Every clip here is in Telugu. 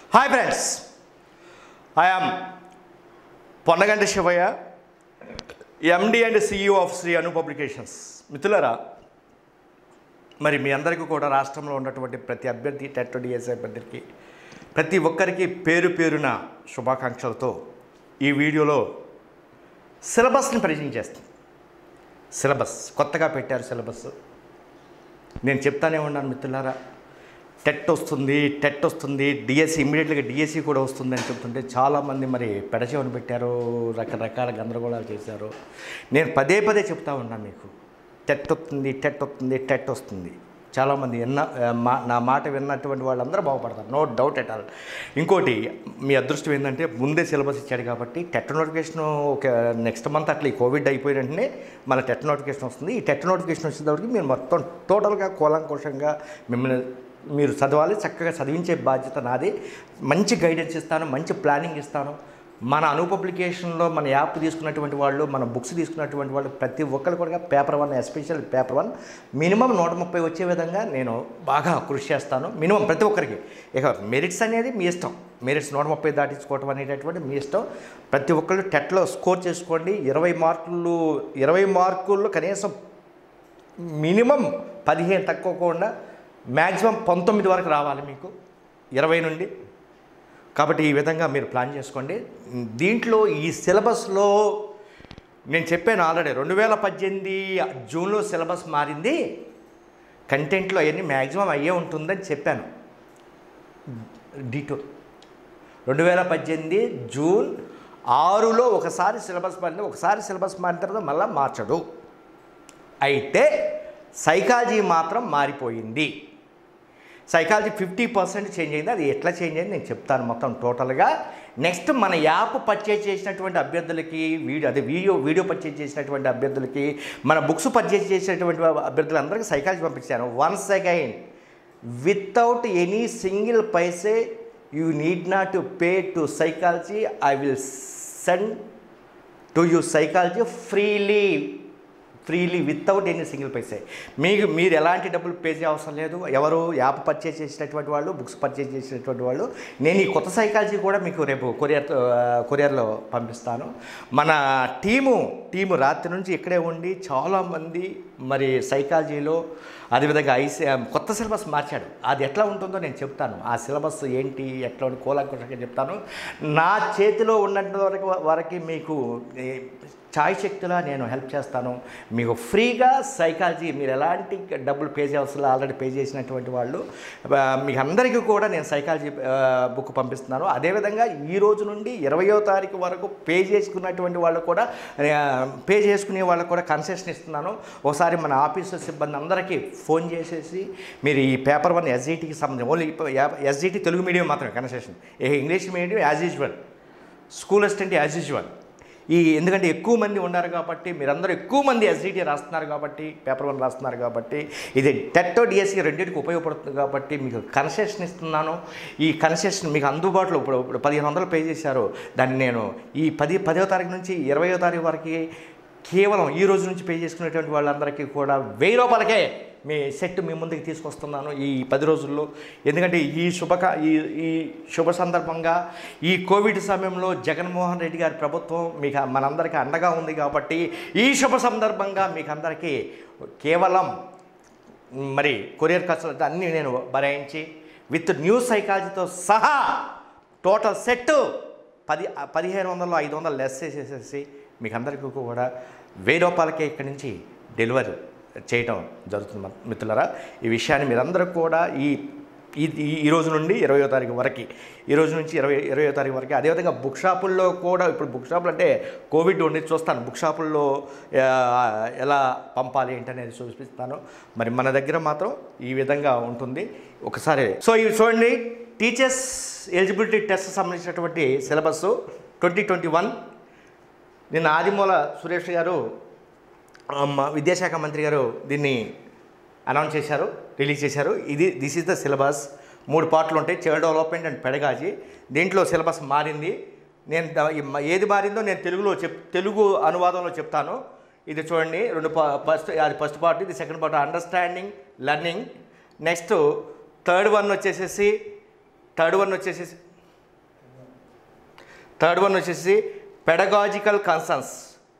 Hi friends I am Ponnaganti Shivaiah MD and CEO of Shri Anu publications మిత్రులరా మరి మీ అందరికీ కూడా రాష్ట్రంలో ఉన్నటువంటి ప్రతి అభ్యర్థి టెట్ డిఎస్ఐ అభ్యర్థికి ప్రతి ఒక్కరికి పేరు పేరున శుభాకాంక్షలతో ఈ వీడియోలో సిలబస్ని పరిచయం చేస్తాను సిలబస్ కొత్తగా పెట్టారు సిలబస్ నేను చెప్తానే ఉన్నాను మిత్రులారా టెట్ వస్తుంది టెట్ వస్తుంది డిఎస్సి ఇమ్మీడియట్గా డిఎస్సి కూడా వస్తుంది అని చెప్తుంటే చాలామంది మరి పెడచెవని పెట్టారు రకరకాల గందరగోళాలు చేశారు నేను పదే పదే చెప్తా ఉన్నాను మీకు టెట్ వస్తుంది టెట్ వస్తుంది టెట్ వస్తుంది చాలామంది విన్న మా నా మాట విన్నటువంటి వాళ్ళందరూ బాగుపడతారు నో డౌట్ ఎట్ ఆల్ ఇంకోటి మీ అదృష్టం ఏంటంటే ముందే సిలబస్ ఇచ్చాడు కాబట్టి టెట్ నోటిఫికేషన్ ఒక నెక్స్ట్ మంత్ అట్లా ఈ కోవిడ్ అయిపోయిన వెంటనే మన టెట్ నోటిఫికేషన్ వస్తుంది ఈ టెట్ నోటిఫికేషన్ వచ్చేటప్పటికి మీరు మొత్తం టోటల్గా కూలంకోశంగా మిమ్మల్ని మీరు చదవాలి చక్కగా చదివించే బాధ్యత నాది మంచి గైడెన్స్ ఇస్తాను మంచి ప్లానింగ్ ఇస్తాను మన అను పబ్లికేషన్లో మన యాప్ తీసుకున్నటువంటి వాళ్ళు మన బుక్స్ తీసుకున్నటువంటి వాళ్ళు ప్రతి ఒక్కరు కూడా paper one special paper one minimum నూట ముప్పై వచ్చే విధంగా నేను బాగా కృషి చేస్తాను మినిమం ప్రతి ఒక్కరికి ఇక మెరిట్స్ అనేది మీ ఇష్టం మెరిట్స్ నూట ముప్పై దాటించుకోవటం అనేటటువంటి మీ ఇష్టం ప్రతి ఒక్కళ్ళు టెట్లో స్కోర్ చేసుకోండి ఇరవై మార్కులు ఇరవై మార్కుల్లో కనీసం మినిమం పదిహేను తక్కువకుండా మ్యాక్సిమం పంతొమ్మిది వరకు రావాలి మీకు ఇరవై నుండి కాబట్టి ఈ విధంగా మీరు ప్లాన్ చేసుకోండి దీంట్లో ఈ సిలబస్లో నేను చెప్పాను ఆల్రెడీ రెండు వేల పద్దెనిమిది జూన్లో సిలబస్ మారింది కంటెంట్లో అవన్నీ మ్యాక్సిమం అయ్యే ఉంటుందని చెప్పాను డీటో రెండు వేల పద్దెనిమిది జూన్ ఆరులో ఒకసారి సిలబస్ మారింది ఒకసారి సిలబస్ మారిన తర్వాత మళ్ళీ మార్చడు అయితే సైకాలజీ మాత్రం మారిపోయింది సైకాలజీ ఫిఫ్టీ పర్సెంట్ చేంజ్ అయింది అది ఎట్లా చేంజ్ అయింది నేను చెప్తాను మొత్తం టోటల్గా నెక్స్ట్ మన యాప్ పర్చేజ్ చేసినటువంటి అభ్యర్థులకి వీడియో అదే వీడియో వీడియో పర్చేజ్ చేసినటువంటి అభ్యర్థులకి మన బుక్స్ పర్చేజ్ చేసినటువంటి అభ్యర్థులందరికీ సైకాలజీ పంపించాను once again without any single paise you need not pay to psychology I will send to you psychology freely freely without any single paise మీకు మీరు ఎలాంటి డబ్బులు పే చేయ అవసరం లేదు ఎవరు యాప్ పర్చేజ్ చేసినటువంటి వాళ్ళు బుక్స్ పర్చేజ్ చేసినటువంటి వాళ్ళు నేను ఈ కొత్త సైకాలజీ కూడా మీకు రేపు కొరియర్ కొరియర్లో పంపిస్తాను మన టీము టీము రాత్రి నుంచి ఇక్కడే ఉండి చాలామంది మరి సైకాలజీలో అదేవిధంగా ఐసీ కొత్త సిలబస్ మార్చాడు అది ఎట్లా ఉంటుందో నేను చెప్తాను ఆ సిలబస్ ఏంటి ఎట్లా ఉండి కోలాకుషంగా చెప్తాను నా చేతిలో ఉన్నంత వరకు వరకు మీకు ఏ, ఛాయ్ శక్తిలా నేను హెల్ప్ చేస్తాను మీకు ఫ్రీగా సైకాలజీ మీరు ఎలాంటి డబ్బులు పే చేయాల్సిన ఆల్రెడీ పే చేసినటువంటి వాళ్ళు ఆ, మీకు అందరికీ కూడా నేను సైకాలజీ ఆ, బుక్ పంపిస్తున్నాను అదేవిధంగా ఈ రోజు నుండి ఇరవయో తారీఖు వరకు పే చేసుకున్నటువంటి వాళ్ళు కూడా ఆ, పే చేసుకునే వాళ్ళకు కూడా కన్సెషన్ ఇస్తున్నాను ఒకసారి మన ఆఫీసు సిబ్బంది అందరికీ ఫోన్ చేసేసి మీరు ఈ పేపర్ వన్ ఎస్జిటికి సంబంధించి ఓన్లీ ఎస్జిటి తెలుగు మీడియం మాత్రమే కన్సెషన్ ఏ English medium as usual school assistant as usual ఈ ఎందుకంటే ఎక్కువ మంది ఉన్నారు కాబట్టి మీరందరూ ఎక్కువ మంది ఎస్డిటి రాస్తున్నారు కాబట్టి పేపర్ వన్ రాస్తున్నారు కాబట్టి ఇది టెట్టో డిఎస్సి రెండింటికి ఉపయోగపడుతుంది కాబట్టి మీకు కన్సెషన్ ఇస్తున్నాను ఈ కన్సెషన్ మీకు అందుబాటులో ఇప్పుడు ఇప్పుడు పదిహేను వందలు పే చేశారు దాన్ని నేను ఈ పది పదో తారీఖు నుంచి ఇరవయో తారీఖు వరకు కేవలం ఈ రోజు నుంచి పే చేసుకునేటువంటి వాళ్ళందరికీ కూడా వెయ్యి రూపాయలకే మీ సెట్ మీ ముందుకు తీసుకొస్తున్నాను ఈ పది రోజుల్లో ఎందుకంటే ఈ శుభక ఈ ఈ శుభ సందర్భంగా ఈ కోవిడ్ సమయంలో జగన్మోహన్ రెడ్డి గారి ప్రభుత్వం మీకు మనందరికీ అండగా ఉంది కాబట్టి ఈ శుభ సందర్భంగా మీకు అందరికీ కేవలం మరి కొరియర్ ఖర్చులు అన్నీ నేను భరాయించి విత్ న్యూ సైకాలజీతో సహా టోటల్ సెట్ పది పదిహేను వందలు ఐదు వందలు లెస్ చేసేసేసి మీకు అందరికీ కూడా వెయ్యి రూపాయలకే ఇక్కడి నుంచి డెలివరీ చేయటం జరుగుతుంది మ- మిత్రులారా ఈ విషయాన్ని మీరందరూ కూడా ఈ ఈ ఈ- ఈ రోజు నుండి ఇరవయో తారీఖు వరకు ఈ రోజు నుంచి ఇరవై ఇరవయో తారీఖు వరకు అదేవిధంగా బుక్ షాపుల్లో కూడా ఇప్పుడు బుక్ షాపులు అంటే కోవిడ్ ఉండి చూస్తాను బుక్ షాపుల్లో ఆ, ఎలా పంపాలి ఏంటనేది చూపిస్తాను మరి మన దగ్గర మాత్రం ఈ విధంగా ఉంటుంది ఒకసారి సో ఇవి చూడండి టీచర్స్ ఎలిజిబిలిటీ టెస్ట్ సంబంధించినటువంటి సిలబస్ ట్వంటీ ట్వంటీ వన్ నిన్న ఆదిమూల సురేష్ గారు ఆ, మా విద్యాశాఖ మంత్రి గారు దీన్ని అనౌన్స్ చేశారు రిలీజ్ చేశారు ఇది దిస్ ఈజ్ ద సిలబస్ మూడు పార్ట్లు ఉంటాయి చైల్డ్ డెవలప్మెంట్ అండ్ పెడగాజీ దీంట్లో సిలబస్ మారింది నేను ద- ఈ మ- ఏది మారిందో నేను తెలుగులో చెప్ తెలుగు అనువాదంలో చెప్తాను ఇది చూడండి రెండు ఫస్ట్ అది ఫస్ట్ పార్ట్ ఇది second part understanding learning next third one వచ్చేసేసి థర్డ్ వన్ వచ్చేసేసి థర్డ్ వన్ వచ్చేసి పెడగాజికల్ కన్సర్న్స్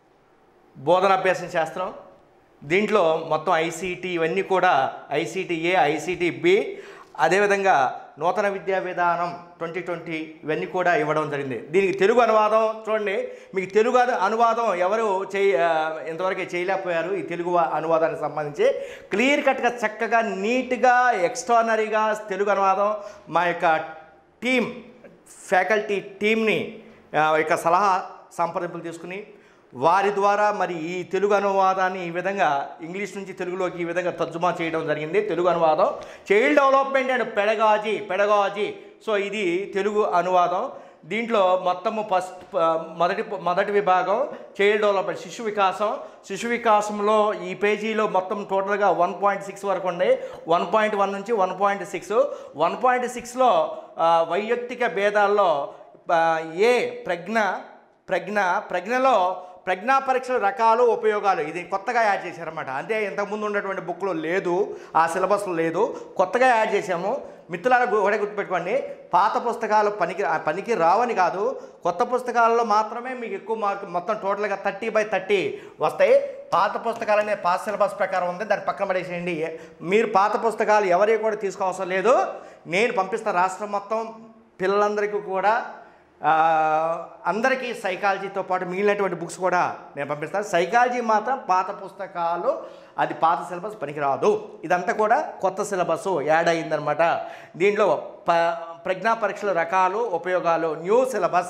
బోధనాభ్యాసం శాస్త్రం దీంట్లో మొత్తం ఐసీటీ ఇవన్నీ కూడా ఐసీటీ ఏ ఐసీటీ బి అదేవిధంగా నూతన విద్యా విధానం ట్వంటీ ట్వంటీ ఇవన్నీ కూడా ఇవ్వడం జరిగింది దీనికి తెలుగు అనువాదం చూడండి మీకు తెలుగు అను- అనువాదం ఎవరు చేయ ఆ, ఇంతవరకు చేయలేకపోయారు ఈ తెలుగు వా- అనువాదానికి సంబంధించి క్లియర్ కట్గా చక్కగా నీట్గా ఎక్స్ట్రానరీగా తెలుగు అనువాదం మా యొక్క టీం ఫ్యాకల్టీ టీంని ఆ, యొక్క సలహా సంప్రదింపులు తీసుకుని వారి ద్వారా మరి ఈ తెలుగు అనువాదాన్ని ఈ విధంగా ఇంగ్లీష్ నుంచి తెలుగులోకి ఈ విధంగా తర్జుమా చేయడం జరిగింది తెలుగు అనువాదం child development and pedagogy pedagogy so ఇది తెలుగు అనువాదం దీంట్లో మొత్తము ఫస్ట్ మొదటి మొదటి విభాగం చైల్డ్ డెవలప్మెంట్ శిశు వికాసం శిశు వికాసంలో ఈ పేజీలో మొత్తం టోటల్గా వన్ పాయింట్ సిక్స్ వరకు ఉన్నాయి వన్ పాయింట్ వన్ నుంచి one point six one point సిక్స్లో వైయక్తిక భేదాల్లో ఆ, ఏ ప్రజ్ఞ ప్రజ్ఞ ప్రజ్ఞలో ప్రజ్ఞా పరీక్షల రకాలు ఉపయోగాలు ఇది కొత్తగా యాడ్ చేశారన్నమాట అంటే ఇంతకుముందు ఉన్నటువంటి బుక్లో లేదు ఆ సిలబస్లో లేదు కొత్తగా యాడ్ చేశాము మిత్రులారా గు- ఒకటే గుర్తుపెట్టుకోండి పాత పుస్తకాలు పనికి ఆ పనికి రావని కాదు కొత్త పుస్తకాలలో మాత్రమే మీకు ఎక్కువ మార్క్ మొత్తం టోటల్గా థర్టీ బై థర్టీ వస్తాయి పాత పుస్తకాలు అనే పాత సిలబస్ ప్రకారం ఉంది దాన్ని పక్కన పడేసేయండి మీరు పాత పుస్తకాలు ఎవరి కూడా తీసుకోవసరం లేదు నేను పంపిస్తాను రాష్ట్రం మొత్తం పిల్లలందరికీ కూడా ఆ, అందరికీ సైకాలజీతో పాటు మిగిలినటువంటి బుక్స్ కూడా నేను పంపిస్తాను సైకాలజీ మాత్రం పాత పుస్తకాలు అది పాత సిలబస్ పనికిరాదు ఇదంతా కూడా కొత్త సిలబస్ యాడ్ అయిందనమాట దీంట్లో ప ప్రజ్ఞా పరీక్షల రకాలు ఉపయోగాలు new syllabus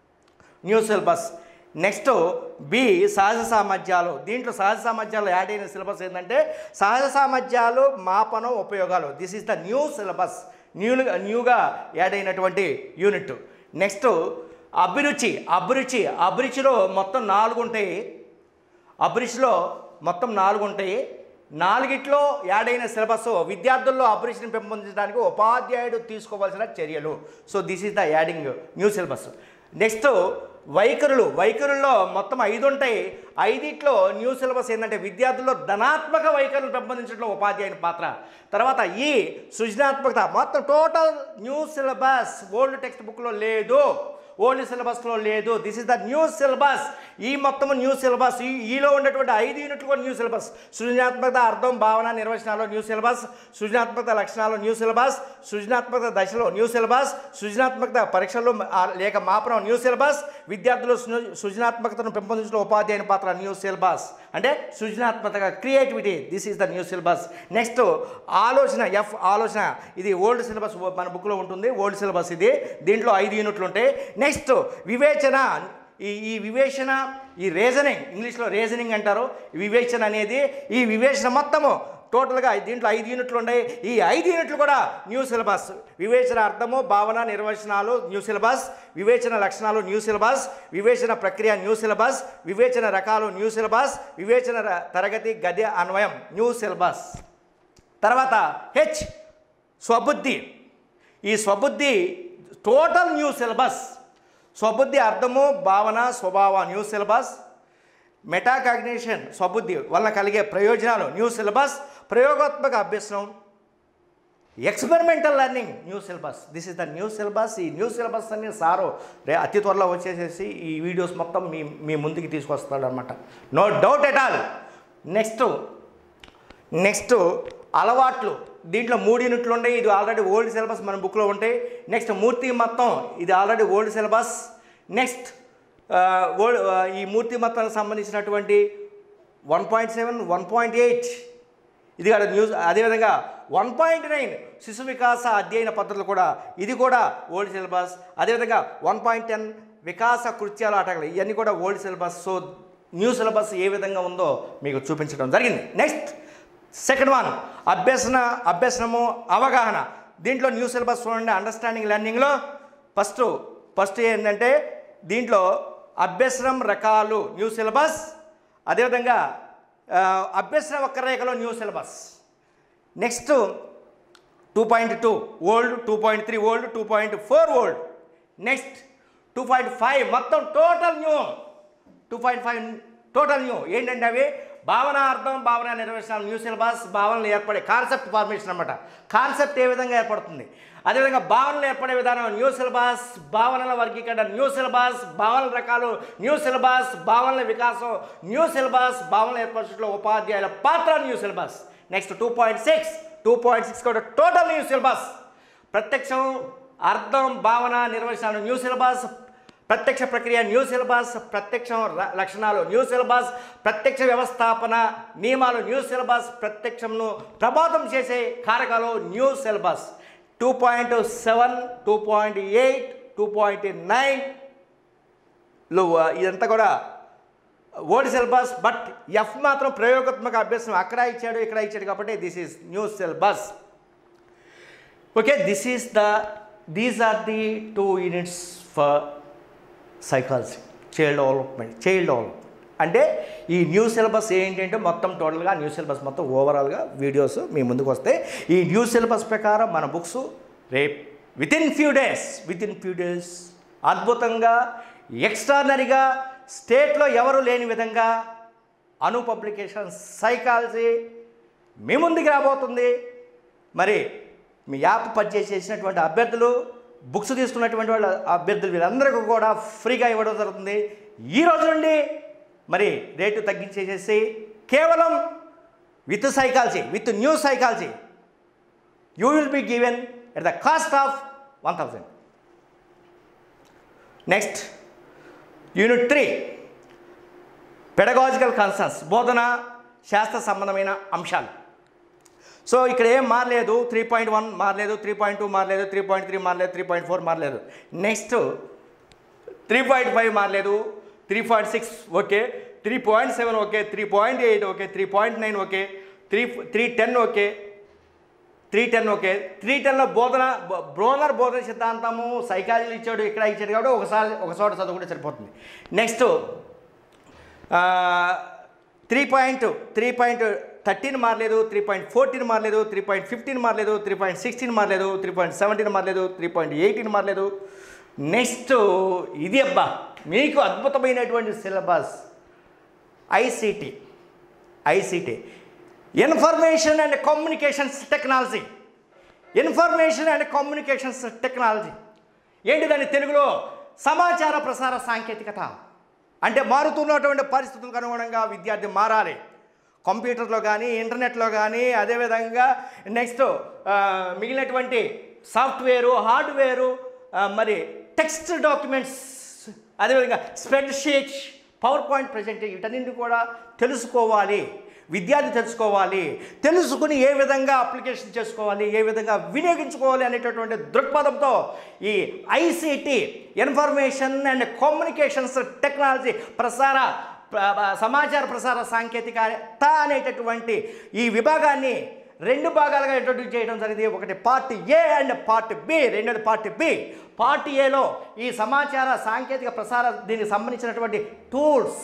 new syllabus next B సహజ సామర్థ్యాలు దీంట్లో సహజ సామర్థ్యాలు యాడ్ అయిన సిలబస్ ఏంటంటే సహజ సామర్థ్యాలు మాపనం ఉపయోగాలు this is the new syllabus new న్యూగా యాడ్ అయినటువంటి యూనిట్ నెక్స్ట్ అభిరుచి అభిరుచి అభిరుచిలో మొత్తం నాలుగు ఉంటాయి అభిరుచిలో మొత్తం నాలుగు ఉంటాయి నాలుగిట్లో యాడ్ అయిన సిలబస్ విద్యార్థుల్లో అభిరుచిని పెంపొందించడానికి ఉపాధ్యాయుడు తీసుకోవాల్సిన చర్యలు so this is the adding new syllabus next వైఖరులు వైఖరుల్లో మొత్తం ఐదు ఉంటాయి ఐదిట్లో న్యూ సిలబస్ ఏంటంటే విద్యార్థుల్లో ధనాత్మక వైఖరులు పెంపొందించడంలో ఉపాధ్యాయుని పాత్ర తర్వాత ఈ సృజనాత్మకత మొత్తం total new syllabus old text బుక్లో లేదు ఓల్డ్ సిలబస్లో లేదు this is the new syllabus ఈ మొత్తం న్యూ సిలబస్ ఈ ఈలో ఉన్నటువంటి ఐదు యూనిట్లు కూడా న్యూ సిలబస్ సృజనాత్మకత అర్థం భావన నిర్వచనాలు న్యూ సిలబస్ సృజనాత్మకత లక్షణాలు న్యూ సిలబస్ సృజనాత్మకత దశలో న్యూ సిలబస్ సృజనాత్మకత పరీక్షల్లో ఆ లేక మాపనం న్యూ సిలబస్ విద్యార్థులు సృ- సృజనాత్మకతను పెంపొందించడం ఉపాధ్యాయుని పాత్ర న్యూ సిలబస్ అంటే సృజనాత్మకత creativity this is the new syllabus next ఆలోచన ఎఫ్ ఆలోచన ఇది ఓల్డ్ సిలబస్ మన బుక్లో ఉంటుంది ఓల్డ్ సిలబస్ ఇది దీంట్లో ఐదు యూనిట్లు ఉంటాయి నెక్స్ట్ వివేచన ఈ ఈ వివేచన ఈ రీజనింగ్ ఇంగ్లీష్లో రీజనింగ్ అంటారు ఈ వివేచన అనేది ఈ వివేచన మొత్తము టోటల్గా దీంట్లో ఐదు యూనిట్లు ఉన్నాయి ఈ ఐదు యూనిట్లు కూడా న్యూ సిలబస్ వివేచన అర్థము భావన నిర్వచనాలు న్యూ సిలబస్ వివేచన లక్షణాలు న్యూ సిలబస్ వివేచన ప్రక్రియ న్యూ సిలబస్ వివేచన రకాలు న్యూ సిలబస్ వివేచన ర- తరగతి గద్య అన్వయం న్యూ సిలబస్ తర్వాత హెచ్ స్వబుద్ధి ఈ స్వబుద్ధి టోటల్ న్యూ సిలబస్ స్వబుద్ధి అర్థము భావన స్వభావ న్యూ సిలబస్ మెటాకాగ్నేషన్ స్వబుద్ధి వల్ల కలిగే ప్రయోజనాలు న్యూ సిలబస్ ప్రయోగాత్మక అభ్యసనం experimental learning new syllabus this is the new syllabus ఈ న్యూ సిలబస్ అన్ని సారు రే అతి త్వరలో వచ్చేసేసి ఈ వీడియోస్ మొత్తం మీ మీ ముందుకి తీసుకొస్తాడు అనమాట no doubt at all next next అలవాట్లు దీంట్లో మూడు యూనిట్లు ఉన్నాయి ఇది ఆల్రెడీ ఓల్డ్ సిలబస్ మన బుక్లో ఉంటాయి నెక్స్ట్ మూర్తి మొత్తం ఇది already old syllabus next old ఈ మూర్తి మొత్తానికి సంబంధించినటువంటి one point seven one point eight ఇది కూడా న్యూస్ అదేవిధంగా వన్ పాయింట్ నైన్ శిశు వికాస అధ్యయన పద్ధతులు కూడా ఇది కూడా ఓల్డ్ సిలబస్ అదేవిధంగా వన్ పాయింట్ టెన్ వికాస కృత్యాలు ఆటలు ఇవన్నీ కూడా old syllabus so new syllabus ఏ విధంగా ఉందో మీకు చూపించడం జరిగింది నెక్స్ట్ సెకండ్ వన్ అభ్యసన అభ్యసనము అవగాహన దీంట్లో న్యూ సిలబస్ చూడండి అండర్స్టాండింగ్ లెర్నింగ్లో ఫస్ట్ ఫస్ట్ ఏంటంటే దీంట్లో అభ్యసనం రకాలు న్యూ సిలబస్ అదేవిధంగా ఆ, అభ్యసన వక్రరేఖలో new syllabus next two point two old two point three old two point four old next two point five మొత్తం total new two point five total new ఏంటంటే అవి భావన అర్థం భావన నిర్వచనాలు న్యూ సిలబస్ భావనలు ఏర్పడే కాన్సెప్ట్ ఫార్మేషన్ అనమాట కాన్సెప్ట్ ఏ విధంగా ఏర్పడుతుంది అదేవిధంగా భావనలు ఏర్పడే విధానం న్యూ సిలబస్ భావనల వర్గీకరణ న్యూ సిలబస్ భావనల రకాలు న్యూ సిలబస్ భావనల వికాసం న్యూ సిలబస్ భావనల ఏర్పరచడంలో ఉపాధ్యాయుల పాత్ర new syllabus next two point six two point six కూడా టోటల్ న్యూ సిలబస్ ప్రత్యక్షం అర్థం భావన నిర్వచనాలు న్యూ సిలబస్ ప్రత్యక్ష ప్రక్రియ న్యూ సిలబస్ ప్రత్యక్షం ర- లక్షణాలు న్యూ సిలబస్ ప్రత్యక్ష వ్యవస్థాపన నియమాలు న్యూ సిలబస్ ప్రత్యక్షంను ప్రభావితం చేసే కారకాలు new syllabus two point seven two point eight two point nine లో ఇదంతా కూడా ఓల్డ్ సిలబస్ బట్ ఎఫ్ మాత్రం ప్రయోగాత్మక అభ్యాసం అక్కడ ఇచ్చాడు ఇక్కడ ఇచ్చాడు కాబట్టి this is new syllabus okay this is the these are the two units for psychology child development child development అంటే ఈ న్యూ సిలబస్ ఏంటంటే మొత్తం టోటల్గా న్యూ సిలబస్ మొత్తం ఓవరాల్గా వీడియోస్ మీ ముందుకు వస్తాయి ఈ న్యూ సిలబస్ ప్రకారం మన బుక్స్ రేప్ within few days within few days అద్భుతంగా ఎక్స్ట్రానరీగా స్టేట్లో ఎవరు లేని విధంగా అను పబ్లికేషన్ సైకాలజీ మీ ముందుకు రాబోతుంది మరి మీ యాప్ పర్చేస్ చేసినటువంటి అభ్యర్థులు బుక్స్ తీసుకున్నటువంటి వాళ్ళ అభ్యర్థులు వీళ్ళందరికీ కూడా ఫ్రీగా ఇవ్వడం జరుగుతుంది ఈ రోజు నుండి మరి రేటు తగ్గించేసేసి కేవలం with psychology with new psychology you will be given at the cost of one thousand next unit three pedagogical concerns బోధన శాస్త్ర సంబంధమైన అంశాలు సో ఇక్కడ ఏం మారలేదు త్రీ పాయింట్ వన్ మారలేదు త్రీ పాయింట్ టూ మారలేదు త్రీ పాయింట్ త్రీ మారలేదు త్రీ పాయింట్ ఫోర్ మారలేదు నెక్స్ట్ త్రీ పాయింట్ ఫైవ్ మారలేదు three point six okay three point seven okay three point eight okay three point nine okay three three ten okay three ten okay three టెన్లో బోధన బో- బ్రోనర్ బోధన సిద్ధాంతము సైకాలజీ ఇచ్చాడు ఇక్కడ ఇచ్చాడు కాబట్టి ఒకసారి ఒక చోట చదువుకుంటే సరిపోతుంది next three point three point thirteen మారలేదు త్రీ పాయింట్ ఫోర్టీన్ మారలేదు త్రీ పాయింట్ ఫిఫ్టీన్ మారలేదు త్రీ పాయింట్ సిక్స్టీన్ మారలేదు త్రీ పాయింట్ సెవెంటీన్ మారలేదు త్రీ పాయింట్ ఎయిటీన్ మారలేదు నెక్స్ట్ ఇది అబ్బా మీకు అద్భుతమైనటువంటి syllabus ICT ICT information and communications technology information and communications technology ఏంటి దాని తెలుగులో సమాచార ప్రసార సాంకేతికత అంటే మారుతున్నటువంటి పరిస్థితులకు అనుగుణంగా విద్యార్థి మారాలి కంప్యూటర్లో కానీ ఇంటర్నెట్లో కానీ అదేవిధంగా నెక్స్ట్ మిగిలినటువంటి సాఫ్ట్వేరు హార్డ్వేరు ఆ, మరి టెక్స్ట్ డాక్యుమెంట్స్ అదేవిధంగా spreadsheets PowerPoint present వీటన్నింటినీ కూడా తెలుసుకోవాలి విద్యార్థి తెలుసుకోవాలి తెలుసుకుని ఏ విధంగా అప్లికేషన్ చేసుకోవాలి ఏ విధంగా వినియోగించుకోవాలి అనేటటువంటి దృక్పథంతో ఈ ICT information and communications technology ప్రసార ప్ర- సమాచార ప్రసార సాంకేతికత అనేటటువంటి ఈ విభాగాన్ని రెండు భాగాలుగా ఇంట్రొడ్యూస్ చేయడం జరిగింది ఒకటి part A and part B రెండోది పార్ట్ బి పార్ట్ ఏలో ఈ సమాచార సాంకేతిక ప్రసార దీనికి సంబంధించినటువంటి టూల్స్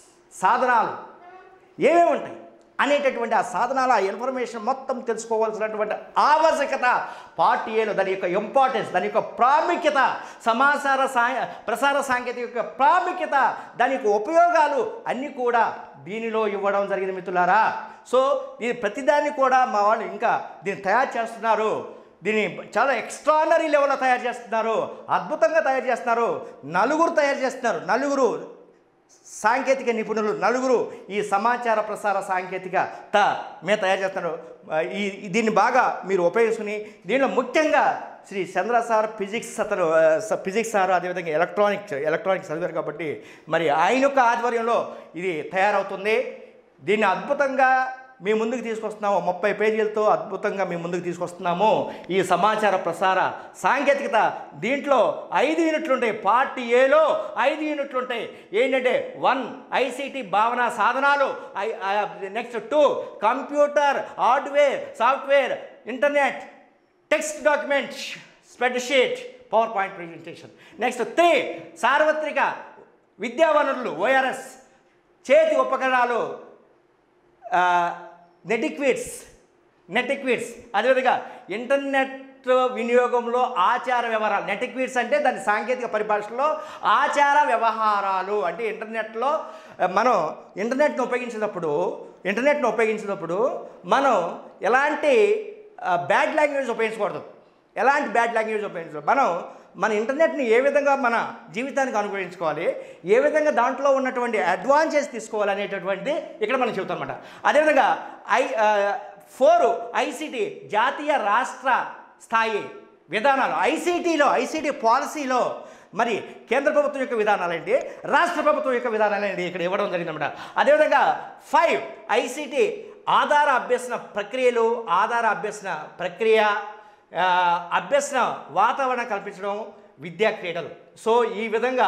సాధనాలు ఏమేమి ఉంటాయి అనేటటువంటి ఆ సాధనాల ఆ ఇన్ఫర్మేషన్ మొత్తం తెలుసుకోవాల్సినటువంటి ఆవశ్యకత పార్ట్ ఏలో దాని యొక్క ఇంపార్టెన్స్ దాని యొక్క ప్రాముఖ్యత సమాచార సా ప్రసార సాంకేతిక యొక్క ప్రాముఖ్యత దాని యొక్క ఉపయోగాలు అన్నీ కూడా దీనిలో ఇవ్వడం జరిగింది మిత్రులారా సో దీని ప్రతిదాన్ని కూడా మా వాళ్ళు ఇంకా దీన్ని తయారు చేస్తున్నారు దీన్ని చాలా ఎక్స్ట్రానరీ లెవెల్లో తయారు చేస్తున్నారు అద్భుతంగా తయారు చేస్తున్నారు నలుగురు తయారు చేస్తున్నారు నలుగురు సాంకేతిక నిపుణులు నలుగురు ఈ సమాచార ప్రసార సాంకేతికత మేము తయారు చేస్తున్నారు ఆ, ఈ ఈ- దీన్ని బాగా మీరు ఉపయోగించుకుని దీనిలో ముఖ్యంగా శ్రీ చంద్ర సార్ ఫిజిక్స్ అతను ఆ, స- ఫిజిక్స్ సార్ అదేవిధంగా ఎలక్ట్రానిక్స్ ఎలక్ట్రానిక్స్ చదివారు కాబట్టి మరి ఆయన యొక్క ఆధ్వర్యంలో ఇది తయారవుతుంది దీన్ని అద్భుతంగా మీ ముందుకు తీసుకొస్తున్నాము ముప్పై పేజీలతో అద్భుతంగా మీ ముందుకు తీసుకొస్తున్నాము ఈ సమాచార ప్రసార సాంకేతికత దీంట్లో ఐదు యూనిట్లు ఉంటాయి పార్ట్ ఏలో ఐదు యూనిట్లు ఉంటాయి ఏంటంటే వన్ ఐసిటి భావన సాధనాలు I next two computer hardware software internet text document spreadsheet PowerPoint presentation next three సార్వత్రిక విద్యా వనరులు ఓఆర్ఎస్ చేతి ఉపకరణాలు నెటిక్విడ్స్ నెటిక్విడ్స్ అదేవిధంగా ఇంటర్నెట్ వినియోగంలో ఆచార వ్యవహారాలు నెటిక్విట్స్ అంటే దాని సాంకేతిక పరిభాషలో ఆచార వ్యవహారాలు అంటే ఇంటర్నెట్లో ఆ, మనం ఇంటర్నెట్ను ఉపయోగించినప్పుడు ఇంటర్నెట్ను ఉపయోగించినప్పుడు మనం ఎలాంటి బ్యాడ్ లాంగ్వేజ్ ఉపయోగించకూడదు ఎలాంటి బ్యాడ్ లాంగ్వేజ్ ఉపయోగించకూడదు మనం మన ఇంటర్నెట్ని ఏ విధంగా మన జీవితానికి అనుగ్రహించుకోవాలి ఏ విధంగా దాంట్లో ఉన్నటువంటి అడ్వాంటేజ్ తీసుకోవాలి అనేటటువంటి ఇక్కడ మనం చెబుతాం అనమాట అదేవిధంగా ఐ ఫోర్ ఐసిటి జాతీయ రాష్ట్ర స్థాయి విధానాలు ఐసీటీలో ఐసీటీ పాలసీలో మరి కేంద్ర ప్రభుత్వం యొక్క విధానాలు ఏంటి రాష్ట్ర ప్రభుత్వం యొక్క విధానాలు ఏంటి ఇక్కడ ఇవ్వడం జరిగిందన్నమాట అదేవిధంగా ఫైవ్ ఐసీటీ ఆధార అభ్యసన ప్రక్రియలు ఆధార అభ్యసన ప్రక్రియ ఆ, అభ్యసన వాతావరణం కల్పించడం విద్యా క్రీడలు సో ఈ విధంగా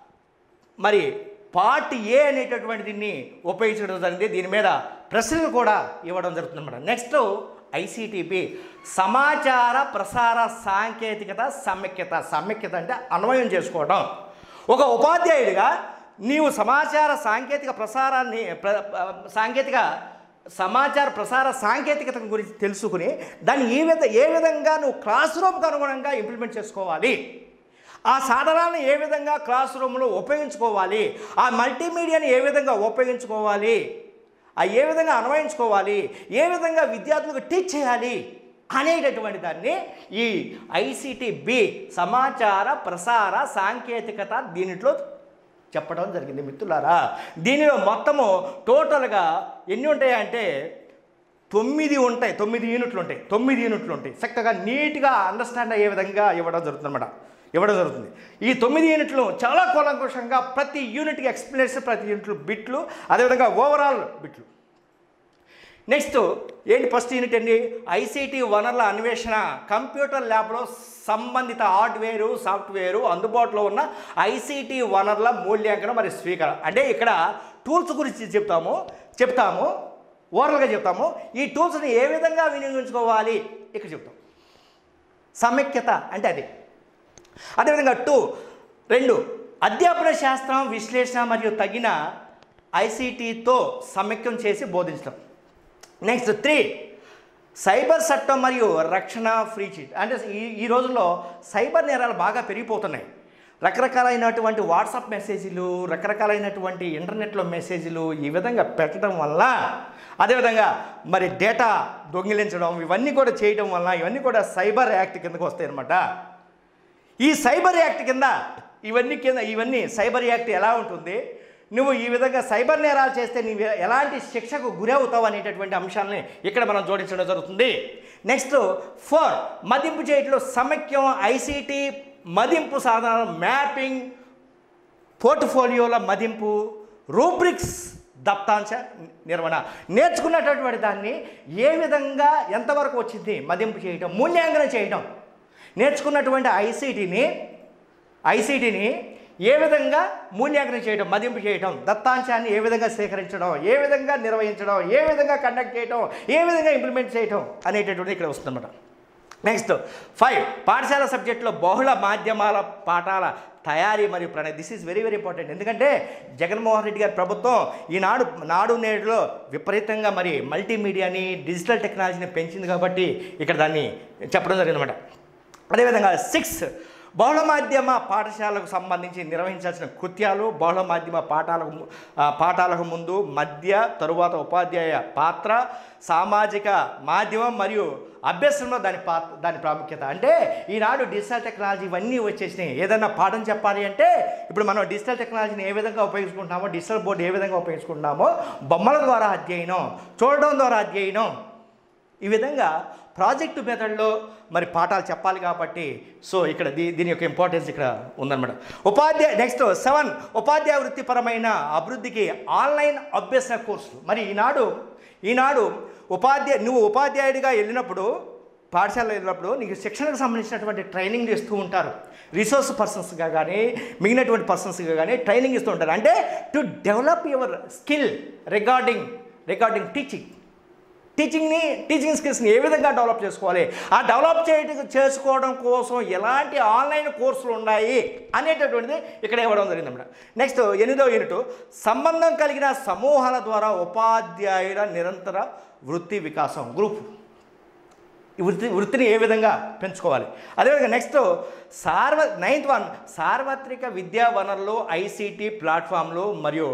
మరి పార్ట్ ఏ అనేటటువంటి దీన్ని ఉపయోగించడం జరిగింది దీని మీద ప్రశ్నలు కూడా ఇవ్వడం జరుగుతుంది అన్నమాట నెక్స్ట్ ఐసీటీపీ సమాచార ప్రసార సాంకేతికత సమైక్యత సమైక్యత అంటే అన్వయం చేసుకోవడం ఒక ఉపాధ్యాయుడిగా నీవు సమాచార సాంకేతిక ప్రసారాన్ని ప్ర సాంకేతిక సమాచార ప్రసార సాంకేతికత గురించి తెలుసుకుని దాన్ని ఏ విధ ఏ విధంగా నువ్వు క్లాస్ రూమ్కి అనుగుణంగా ఇంప్లిమెంట్ చేసుకోవాలి ఆ సాధనాలను ఏ విధంగా క్లాస్ రూమ్లో ఉపయోగించుకోవాలి ఆ మల్టీమీడియాని ఏ విధంగా ఉపయోగించుకోవాలి ఆ ఏ విధంగా అన్వయించుకోవాలి ఏ విధంగా విద్యార్థులకు టీచ్ చేయాలి అనేటటువంటి దాన్ని ఈ ఐసిటి బి సమాచార ప్రసార సాంకేతికత దీనిలో చెప్పడం జరిగింది మిత్రులారా దీనిలో మొత్తము టోటల్గా ఎన్ని ఉంటాయంటే తొమ్మిది ఉంటాయి తొమ్మిది యూనిట్లు ఉంటాయి తొమ్మిది యూనిట్లు ఉంటాయి చక్కగా నీట్గా అండర్స్టాండ్ అయ్యే విధంగా ఇవ్వడం జరుగుతుంది అనమాట ఇవ్వడం జరుగుతుంది ఈ తొమ్మిది యూనిట్లు చాలా కూలంకుషంగా ప్రతి యూనిట్కి ఎక్స్ప్లెనేషన్ ప్రతి యూనిట్లు బిట్లు అదేవిధంగా ఓవరాల్ బిట్లు నెక్స్ట్ ఏంటి ఫస్ట్ యూనిట్ అండి ఐసీటీ వనరుల అన్వేషణ కంప్యూటర్ ల్యాబ్లో సంబంధిత హార్డ్వేరు సాఫ్ట్వేరు అందుబాటులో ఉన్న ఐసీటీ వనరుల మూల్యాంకనం మరియు స్వీకారం అంటే ఇక్కడ టూల్స్ గురించి చెప్తాము చెప్తాము ఓరల్గా చెప్తాము ఈ టూల్స్ని ఏ విధంగా వినియోగించుకోవాలి ఇక్కడ చెప్తాం సమైక్యత అంటే అది అదేవిధంగా టూ రెండు అధ్యాపన శాస్త్రం విశ్లేషణ మరియు తగిన ఐసీటీతో సమైక్యం చేసి బోధించడం నెక్స్ట్ త్రీ సైబర్ చట్టం మరియు రక్షణ ఫ్రీ చీట్ అంటే ఈ ఈ రోజుల్లో సైబర్ నేరాలు బాగా పెరిగిపోతున్నాయి రకరకాలైనటువంటి వాట్సాప్ మెసేజీలు రకరకాలైనటువంటి ఇంటర్నెట్లో మెసేజీలు ఈ విధంగా పెట్టడం వల్ల అదేవిధంగా మరి డేటా దొంగిలించడం ఇవన్నీ కూడా చేయడం వల్ల ఇవన్నీ కూడా సైబర్ యాక్ట్ కిందకు వస్తాయి అన్నమాట ఈ సైబర్ యాక్ట్ కింద ఇవన్నీ కింద ఇవన్నీ సైబర్ యాక్ట్ ఎలా ఉంటుంది నువ్వు ఈ విధంగా సైబర్ నేరాలు చేస్తే నీవు ఎలాంటి శిక్షకు గురవుతావు అనేటటువంటి అంశాలని ఇక్కడ మనం జోడించడం జరుగుతుంది నెక్స్ట్ ఫోర్ మదింపు చేయట్లో సమైక్యం ఐసీటీ మదింపు సాధనాల మ్యాపింగ్ పోర్ట్ఫోలియోల మదింపు రూబ్రిక్స్ దత్తాంశ నిర్వహణ నేర్చుకున్నటువంటి దాన్ని ఏ విధంగా ఎంతవరకు వచ్చింది మదింపు చేయటం మూల్యాంకనం చేయటం నేర్చుకున్నటువంటి ఐసీటీని ఐసీటీని ఏ విధంగా మూల్యాంకనం చేయడం మదింపు చేయడం దత్తాంశాన్ని ఏ విధంగా సేకరించడం ఏ విధంగా నిర్వహించడం ఏ విధంగా కండక్ట్ చేయడం ఏ విధంగా ఇంప్లిమెంట్ చేయడం అనేటటువంటి ఇక్కడ వస్తుందన్నమాట నెక్స్ట్ ఫైవ్ పాఠశాల సబ్జెక్టులో బహుళ మాధ్యమాల పాఠాల తయారీ మరియు Pranay this is very very important ఎందుకంటే జగన్మోహన్ రెడ్డి గారి ప్రభుత్వం ఈనాడు నాడు నేడులో విపరీతంగా మరి మల్టీమీడియాని డిజిటల్ టెక్నాలజీని పెంచింది కాబట్టి ఇక్కడ దాన్ని చెప్పడం జరిగిందన్నమాట అదేవిధంగా సిక్స్ బహుళ మాధ్యమ పాఠశాలకు సంబంధించి నిర్వహించాల్సిన కృత్యాలు బహుళ మాధ్యమ పాఠాలకు ము- ఆ, పాఠాలకు ముందు మధ్య తరువాత ఉపాధ్యాయ పాత్ర సామాజిక మాధ్యమం మరియు అభ్యసనంలో దాని పాత్ర దాని ప్రాముఖ్యత అంటే ఈనాడు డిజిటల్ టెక్నాలజీ ఇవన్నీ వచ్చేసినాయి ఏదైనా పాఠం చెప్పాలి అంటే ఇప్పుడు మనం డిజిటల్ టెక్నాలజీని ఏ విధంగా ఉపయోగించుకుంటున్నామో డిజిటల్ బోర్డు ఏ విధంగా ఉపయోగించుకుంటున్నామో బొమ్మల ద్వారా అధ్యయనం చూడడం ద్వారా అధ్యయనం ఈ విధంగా ప్రాజెక్టు మెథడ్లో మరి పాఠాలు చెప్పాలి కాబట్టి సో ఇక్కడ దీ దీని యొక్క ఇంపార్టెన్స్ ఇక్కడ ఉందన్నమాట ఉపాధ్యాయ నెక్స్ట్ సెవెన్ ఉపాధ్యాయ వృత్తిపరమైన అభివృద్ధికి ఆన్లైన్ అభ్యసన కోర్సులు మరి ఈనాడు ఈనాడు ఉపాధ్యాయ నువ్వు ఉపాధ్యాయుడిగా వెళ్ళినప్పుడు పాఠశాలలో వెళ్ళినప్పుడు నీకు శిక్షణకు సంబంధించినటువంటి ట్రైనింగ్ ఇస్తూ ఉంటారు రిసోర్స్ పర్సన్స్గా కానీ మిగిలినటువంటి పర్సన్స్గా కానీ ట్రైనింగ్ ఇస్తూ ఉంటారు అంటే to develop your skill regarding regarding teaching టీచింగ్ని టీచింగ్ స్కిల్స్ని ఏ విధంగా డెవలప్ చేసుకోవాలి ఆ డెవలప్ చేయడం చేసుకోవడం కోసం ఎలాంటి ఆన్లైన్ కోర్సులు ఉన్నాయి అనేటటువంటిది ఇక్కడ ఇవ్వడం జరిగింది అన్నమాట నెక్స్ట్ ఎనిమిదో యూనిట్ సంబంధం కలిగిన సమూహాల ద్వారా ఉపాధ్యాయుల నిరంతర వృత్తి వికాసం గ్రూప్ ఈ వృత్తి వృత్తిని ఏ విధంగా పెంచుకోవాలి అదేవిధంగా నెక్స్ట్ సార్వ నైన్త్ వన్ సార్వత్రిక విద్యా వనరులు ఐసీటీ ప్లాట్ఫామ్లు మరియు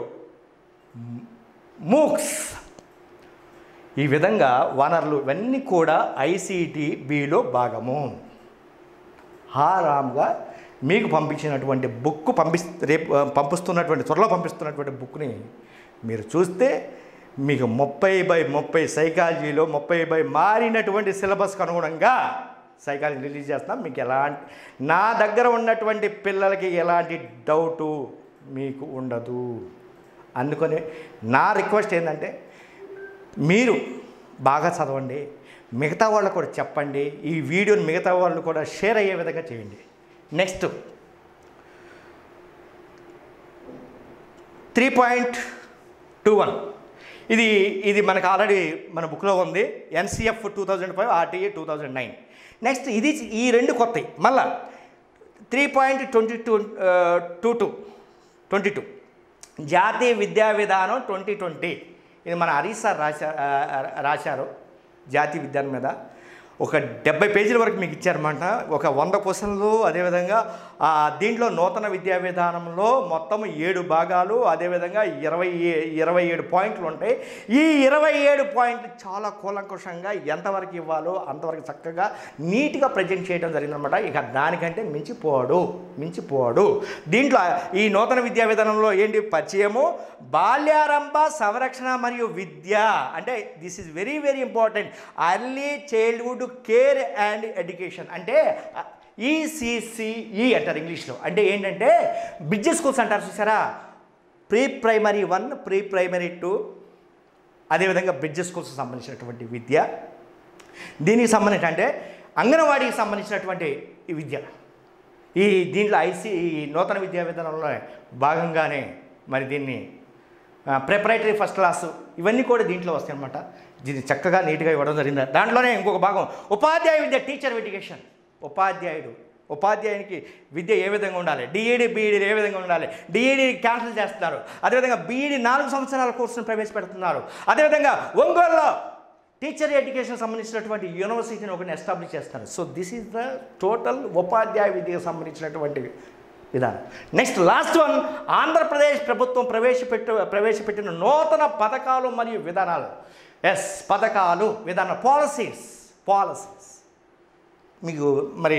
మూక్స్ ఈ విధంగా వనరులు ఇవన్నీ కూడా ఐసీటీ బిలో భాగము హారామ్గా మీకు పంపించినటువంటి బుక్ పంపి రేపు ఆ, పంపిస్తున్నటువంటి త్వరలో పంపిస్తున్నటువంటి బుక్ని మీరు చూస్తే మీకు ముప్పై బై ముప్పై సైకాలజీలో ముప్పై బై మారినటువంటి సిలబస్కి అనుగుణంగా సైకాలజీ రిలీజ్ చేస్తాం మీకు ఎలాంటి నా దగ్గర ఉన్నటువంటి పిల్లలకి ఎలాంటి డౌటు మీకు ఉండదు అందుకని నా రిక్వెస్ట్ ఏంటంటే మీరు బాగా చదవండి మిగతా వాళ్ళకు కూడా చెప్పండి ఈ వీడియోని మిగతా వాళ్ళు కూడా షేర్ అయ్యే విధంగా చేయండి next three point two one ఇది ఇది మనకు ఆల్రెడీ మన బుక్లో ఉంది NCF two thousand five RTE two thousand nine next ఇది ఈ రెండు కొత్తవి మళ్ళా three point twenty two two two twenty two జాతీయ విద్యా విధానం ట్వంటీ ట్వంటీ ఇది మన హరీష్ సార్ రాశా ఆ, రాశారు జాతీయ విద్యాన్ని మీద ఒక డెబ్బై పేజీల వరకు మీకు ఇచ్చారన్నమాట ఒక వంద క్వశ్చన్లు అదేవిధంగా ఆ, దీంట్లో నూతన విద్యా విధానంలో మొత్తం ఏడు భాగాలు అదేవిధంగా ఇరవై ఏ- ఇరవై ఏడు పాయింట్లు ఉంటాయి ఈ ఇరవై ఏడు పాయింట్లు చాలా కూలంకుషంగా ఎంతవరకు ఇవ్వాలో అంతవరకు చక్కగా నీట్గా ప్రజెంట్ చేయడం జరిగిందనమాట ఇక దానికంటే మించిపోడు మించిపోడు దీంట్లో ఈ నూతన విద్యా విధానంలో ఏంటి పరిచయము బాల్యారంభ సంరక్షణ మరియు విద్య అంటే this is very very important early childhood care and education అంటే ఈసీసీఈ అంటారు ఇంగ్లీష్లో అంటే ఏంటంటే బిడ్జెస్ స్కూల్స్ అంటారు చూసారా pre primary one pre primary two అదేవిధంగా బ్రిడ్జెస్ స్కూల్స్ సంబంధించినటువంటి విద్య దీనికి సంబంధించి అంటే అంగన్వాడీకి సంబంధించినటువంటి ఈ విద్య ఈ దీంట్లో ఐసీ ఈ నూతన విద్యా విధానంలో భాగంగానే మరి దీన్ని ప్రిపరేటరీ ఫస్ట్ క్లాస్ ఇవన్నీ కూడా దీంట్లో వస్తాయి అనమాట దీన్ని చక్కగా నీట్గా ఇవ్వడం జరిగింది దాంట్లోనే ఇంకొక భాగం ఉపాధ్యాయ విద్య టీచర్ ఎడ్యుకేషన్ ఉపాధ్యాయుడు ఉపాధ్యాయునికి విద్య ఏ విధంగా ఉండాలి డిఈడి బీఈడి ఏ విధంగా ఉండాలి డిఈడి క్యాన్సిల్ చేస్తున్నారు అదేవిధంగా బీఈడి నాలుగు సంవత్సరాల కోర్సును ప్రవేశపెడుతున్నారు అదేవిధంగా ఒంగోలులో టీచర్ ఎడ్యుకేషన్ సంబంధించినటువంటి యూనివర్సిటీని ఒకటి ఎస్టాబ్లిష్ చేస్తారు so this is the total ఉపాధ్యాయ విద్యకు సంబంధించినటువంటి విధానం నెక్స్ట్ లాస్ట్ వన్ ఆంధ్రప్రదేశ్ ప్రభుత్వం ప్రవేశపెట్టు ప్రవేశపెట్టిన నూతన పథకాలు మరియు విధానాలు ఎస్ పథకాలు విధాన పాలసీస్ పాలసీస్ మీకు మరి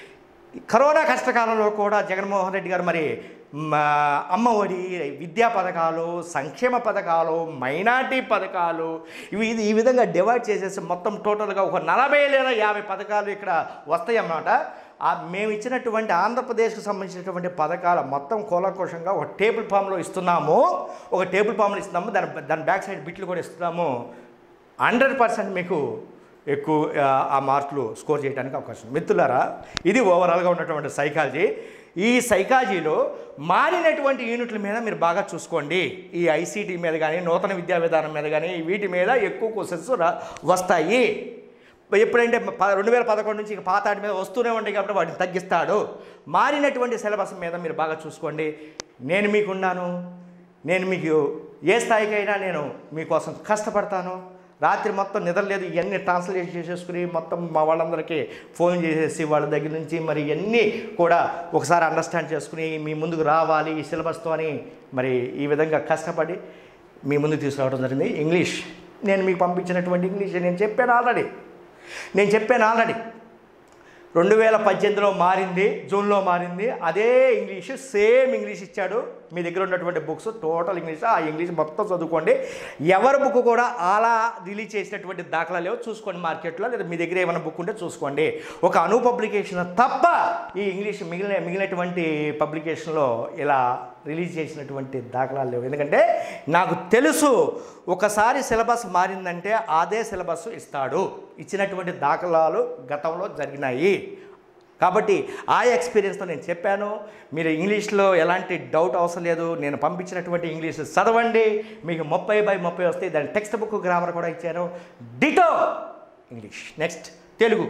కరోనా కష్టకాలంలో కూడా జగన్మోహన్ రెడ్డి గారు మరి మ, అమ్మ ఒడి విద్యా పథకాలు సంక్షేమ పథకాలు మైనార్టీ పథకాలు ఇవి ఇది ఈ విధంగా డివైడ్ చేసేసి మొత్తం టోటల్గా ఒక నలభై లేదా యాభై పథకాలు ఇక్కడ వస్తాయి అన్నమాట ఆ మేము ఇచ్చినటువంటి ఆంధ్రప్రదేశ్కి సంబంధించినటువంటి పథకాల మొత్తం కూలంకోశంగా ఒక టేబుల్ ఫామ్లో ఇస్తున్నాము ఒక టేబుల్ ఫామ్లో ఇస్తున్నాము దాని దాని బ్యాక్ సైడ్ బిట్లు కూడా ఇస్తున్నాము హండ్రెడ్ పర్సెంట్ మీకు ఎక్కువ ఆ, ఆ మార్కులు స్కోర్ చేయడానికి అవకాశం ఉంది. మిత్రులారా ఇది ఓవరాల్గా ఉన్నటువంటి సైకాలజీ ఈ సైకాలజీలో మారినటువంటి యూనిట్ల మీద మీరు బాగా చూసుకోండి ఈ ఐసీటీ మీద కానీ నూతన విద్యా విధానం మీద కానీ వీటి మీద ఎక్కువ క్వశ్చన్స్ రా వస్తాయి ఎప్పుడంటే ప- రెండు వేల పదకొండు నుంచి ఇక పాత వాటి మీద వస్తూనే ఉంటాయి కాబట్టి వాటిని తగ్గిస్తాడు మారినటువంటి సిలబస్ మీద మీరు బాగా చూసుకోండి నేను మీకున్నాను నేను మీకు ఏ స్థాయికైనా నేను మీకోసం కష్టపడతాను రాత్రి మొత్తం నిద్ర లేదు ఇవన్నీ ట్రాన్స్లేట్ చేసేసుకుని మొత్తం మా వాళ్ళందరికీ ఫోన్ చేసేసి వాళ్ళ దగ్గర నుంచి మరి ఇవన్నీ కూడా ఒకసారి అండర్స్టాండ్ చేసుకుని మీ ముందుకు రావాలి ఈ సిలబస్తో అని మరి ఈ విధంగా కష్టపడి మీ ముందుకు తీసుకురావడం జరిగింది ఇంగ్లీష్ నేను మీకు పంపించినటువంటి ఇంగ్లీష్ నేను చెప్పాను ఆల్రెడీ నేను చెప్పాను ఆల్రెడీ రెండు వేల పద్దెనిమిదిలో మారింది జూన్లో మారింది అదే ఇంగ్లీష్ సేమ్ ఇంగ్లీష్ ఇచ్చాడు మీ దగ్గర ఉన్నటువంటి బుక్స్ టోటల్ ఇంగ్లీష్ ఆ ఇంగ్లీష్ మొత్తం చదువుకోండి ఎవరి బుక్ కూడా అలా రిలీజ్ చేసినటువంటి దాఖలా లేవు చూసుకోండి మార్కెట్లో లేదా మీ దగ్గర ఏమైనా బుక్ ఉంటే చూసుకోండి ఒక అను పబ్లికేషన్ తప్ప ఈ ఇంగ్లీష్ మిగిలిన మిగిలినటువంటి పబ్లికేషన్లో ఇలా రిలీజ్ చేసినటువంటి దాఖలాలు లేవు ఎందుకంటే నాకు తెలుసు ఒకసారి సిలబస్ మారిందంటే అదే సిలబస్ ఇస్తాడు ఇచ్చినటువంటి దాఖలాలు గతంలో జరిగినాయి కాబట్టి ఆ ఎక్స్పీరియన్స్తో నేను చెప్పాను మీరు ఇంగ్లీష్లో ఎలాంటి డౌట్ అవసరం లేదు నేను పంపించినటువంటి ఇంగ్లీష్ చదవండి మీకు ముప్పై బై ముప్పై వస్తాయి దాని టెక్స్ట్ బుక్ గ్రామర్ కూడా ఇచ్చాను ditto English next Telugu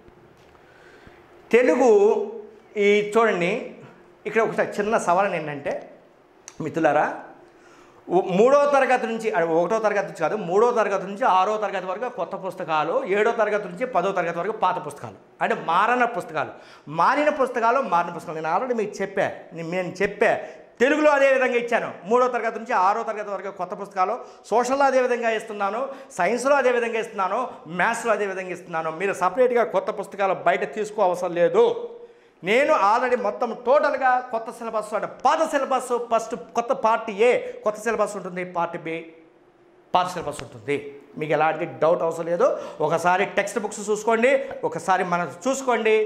Telugu ఈ చూడండి ఇక్కడ ఒక చిన్న సవరణ ఏంటంటే మిత్రులారా ఉ- మూడో తరగతి నుంచి అది ఒకటో తరగతి నుంచి కాదు మూడో తరగతి నుంచి ఆరో తరగతి వరకు కొత్త పుస్తకాలు ఏడో తరగతి నుంచి పదో తరగతి వరకు పాత పుస్తకాలు అంటే మారన పుస్తకాలు మారిన పుస్తకాలు మారిన పుస్తకాలు నేను ఆల్రెడీ మీకు చెప్పా నేను నేను చెప్పా తెలుగులో అదే విధంగా ఇచ్చాను మూడో తరగతి నుంచి ఆరో తరగతి వరకు కొత్త పుస్తకాలు సోషల్లో అదే విధంగా ఇస్తున్నాను సైన్స్లో అదే విధంగా ఇస్తున్నాను మ్యాథ్స్లో అదే విధంగా ఇస్తున్నాను మీరు సపరేట్గా కొత్త పుస్తకాలు బయట తీసుకో అవసరం లేదు నేను ఆల్రెడీ మొత్తం టోటల్గా కొత్త సిలబస్ అంటే పాత సిలబస్ ఫస్ట్ కొత్త పార్ట్ ఏ కొత్త సిలబస్ ఉంటుంది పార్ట్ బి పాత సిలబస్ ఉంటుంది మీకు ఎలాంటి డౌట్ అవసరం లేదు ఒకసారి టెక్స్ట్ బుక్స్ చూసుకోండి ఒకసారి మనం చూసుకోండి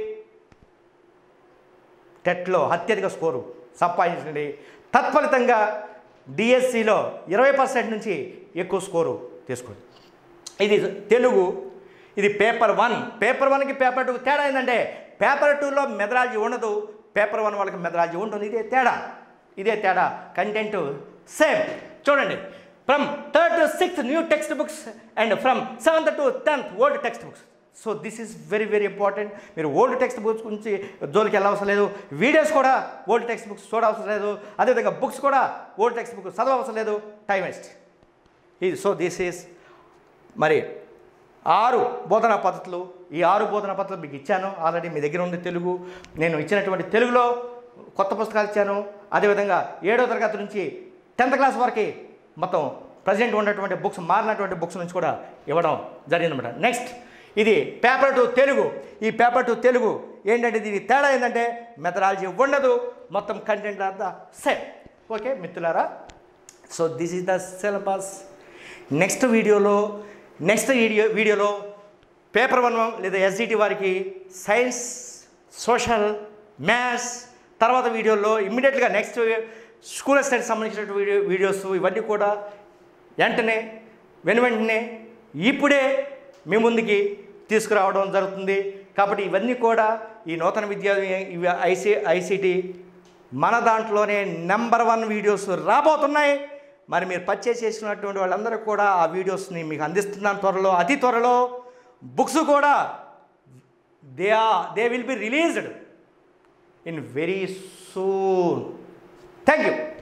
టెట్లో అత్యధిక స్కోరు సంపాదించండి తత్ఫలితంగా డిఎస్సిలో ఇరవై పర్సెంట్ నుంచి ఎక్కువ స్కోరు తీసుకోండి ఇది తెలుగు ఇది పేపర్ వన్ పేపర్ వన్కి పేపర్ టూకి తేడా ఏంటంటే పేపర్ టూలో మెథడాలజీ ఉండదు పేపర్ వన్ వాళ్ళకి మెథడాలజీ ఉంటుంది ఇదే తేడా ఇదే తేడా కంటెంట్ సేమ్ చూడండి from third to sixth new text books and from seventh to tenth old text books so this is very very important మీరు ఓల్డ్ టెక్స్ట్ బుక్స్ గురించి జోలికి వెళ్ళవసరం లేదు వీడియోస్ కూడా ఓల్డ్ టెక్స్ట్ బుక్స్ చూడవసరం లేదు అదేవిధంగా బుక్స్ కూడా ఓల్డ్ టెక్స్ట్ బుక్ చదవవసరం లేదు టైం వేస్ట్ ఇది సో దిస్ ఈస్ మరి ఆరు బోధనా పద్ధతులు ఈ ఆరు బోధనా పద్ధతులు మీకు ఇచ్చాను ఆల్రెడీ మీ దగ్గర ఉంది తెలుగు నేను ఇచ్చినటువంటి తెలుగులో కొత్త పుస్తకాలు ఇచ్చాను అదేవిధంగా ఏడో తరగతి నుంచి టెన్త్ క్లాస్ వరకు మొత్తం ప్రజెంట్ ఉన్నటువంటి బుక్స్ మారినటువంటి బుక్స్ నుంచి కూడా ఇవ్వడం జరిగిందన్నమాట నెక్స్ట్ ఇది పేపర్ టు తెలుగు ఈ పేపర్ టు తెలుగు ఏంటంటే దీని తేడా ఏంటంటే మెథడాలజీ ఉండదు మొత్తం కంటెంట్ అంతా సేమ్ ఓకే మిత్రులారా so this is the syllabus next వీడియోలో నెక్స్ట్ వీడియో వీడియోలో పేపర్ వన్ లేదా ఎస్జిటి వారికి సైన్స్ సోషల్ మ్యాథ్స్ తర్వాత వీడియోలో ఇమ్మీడియట్గా నెక్స్ట్ స్కూల్ స్టడీస్ సంబంధించిన వీడియో వీడియోస్ ఇవన్నీ కూడా వెంటనే వెను వెంటనే ఇప్పుడే మీ ముందుకి తీసుకురావడం జరుగుతుంది కాబట్టి ఇవన్నీ కూడా ఈ నూతన విద్యా ఇవి ఐసీ ఐసీటీ మన దాంట్లోనే నెంబర్ వన్ వీడియోస్ రాబోతున్నాయి మరి మీరు పర్చేస్ చేసినటువంటి వాళ్ళందరూ కూడా ఆ వీడియోస్ని మీకు అందిస్తున్నాను త్వరలో అతి త్వరలో బుక్స్ కూడా they are they will be released in very soon thank you